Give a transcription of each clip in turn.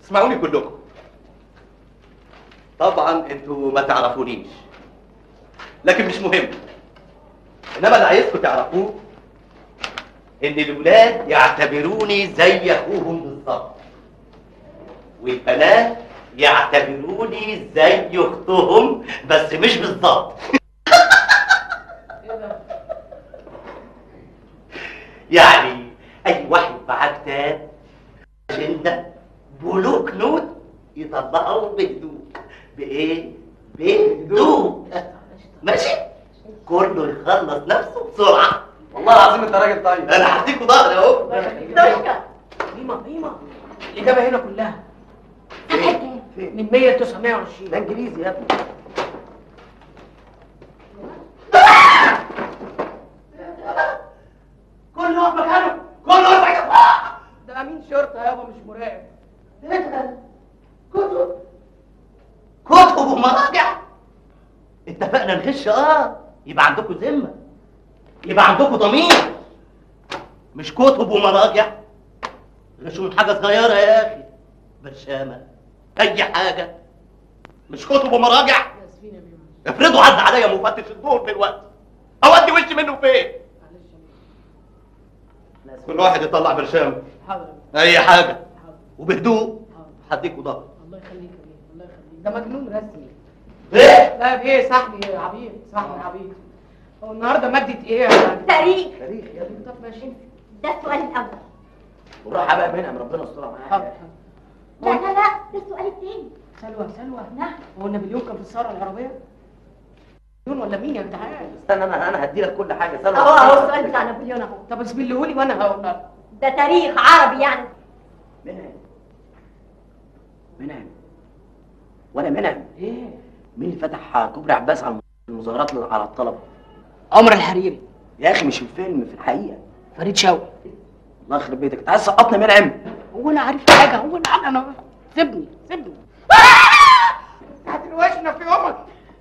اسمعوني كلكم طبعا انتوا ما تعرفونيش لكن مش مهم انما اللي عايزكم تعرفوه ان الولاد يعتبروني زي اخوهم بالظبط والبنات يعتبروني زي اختهم بس مش بالظبط يعني اي واحد معاه كتاب اجنده بلوك نوت يطلعه بهدوء بايه بهدوء ماشي كله يخلص نفسه بسرعه والله العظيم انت راجل طيب انا هديكوا ظهري اهو قيمة قيمة الإجابة هنا كلها صفحة كام؟ من 100 ل 920 ده انجليزي يا ابني كله واقف مكانه كله واقف مكانه ده أمين شرطة يابا مش مراقب كتب كتب ومراجع اتفقنا نغش اه يبقى عندكم ذمه يبقى عندكم ضمير مش كتب ومراجع غشوا من حاجه صغيره يا اخي برشامه اي حاجه مش كتب ومراجع اسفين يا بيه افرضوا عدى عليا مفتش الدور دلوقتي اودي وشي منه فين كل واحد يطلع برشامه حاضر يا بيه اي حاجه حاضر وبهدوء حاضر هديكوا ظهر الله يخليك يا بيه الله يخليك ده مجنون رسمي ايه لا يا بيه صاحبي يا عبيد صاحبي يا عبيد هو النهارده مادة ايه يعني؟ تاريخ تاريخ يا ابني طب ماشي ده السؤال الأول وراح بقى منها من ربنا يسترها حاضر معاك لا لا لا ده السؤال الثاني سلوى سلوى نعم هو نابليون كان في الثورة العربية؟ نابليون ولا مين يا جدعان؟ استنى انا انا هدي لك كل حاجه سلوى اهو اهو السؤال بتاع نابليون اهو طب اسبلهولي وانا هقول لك ده تاريخ عربي يعني منعم منعم ولا منعم ايه؟ مين اللي فتح كوبري عباس على المظاهرات على الطلبه عمر الحريري يا اخي مش في الفيلم في الحقيقه فريد شوقي الله يخرب بيتك انت عايز تسقطنا منعم هو انا عارف حاجة هو انا انا سيبني سيبني هتلوشنا في يومك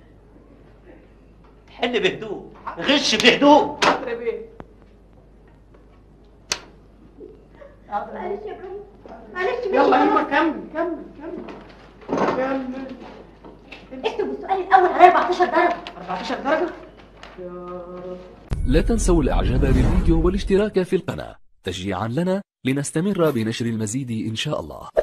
حل بهدوء غش بهدوء حاضر يا بيه حاضر يا بيه. معلش يا ابراهيم معلش مش يلا خلاص. يما كمل كمل كمل كمل اكتب السؤال الأول على 14 درجة 14 درجة يا رب لا تنسوا الاعجاب بالفيديو والاشتراك في القناة تشجيعا لنا لنستمر بنشر المزيد ان شاء الله